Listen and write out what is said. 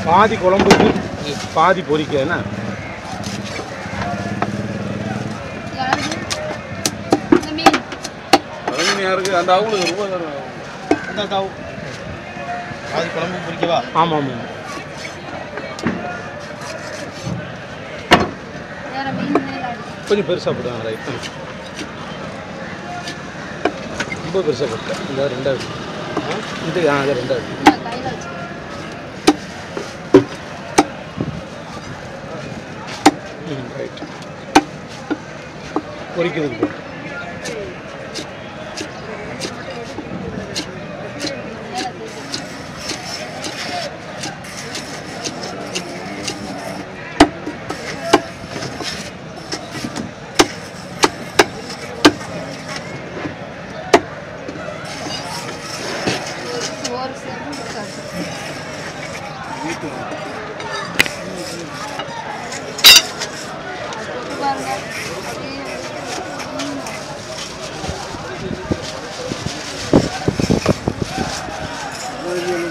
பாதி குழம்புக்கு பாதி பொரிக்க என்ன யாருக்கு இந்த மீன் பழனி யாருக்கு அந்த அவங்களுக்கு ரூபா தரும் இந்த தாவு பாதி குழம்பு பொரிக்கவா ஆமாம் ஆமாம் வேற மீன் மேல அடிச்சு கொஞ்சம் பெருசாக போடுவாங்க ரைட் ரொம்ப பெருசாக போட்டேன் இந்த ரெண்டாவது ஆ இது ஆ அது ரெண்டாவது நான் கையில வச்சு ம் ரைட் பொரிக்கிறதுக்கு போட்டு மேல தேய்ச்சி ஒரு செகண்ட் கட்டு தொட்டு பாருங்க அப்படியே ம். இது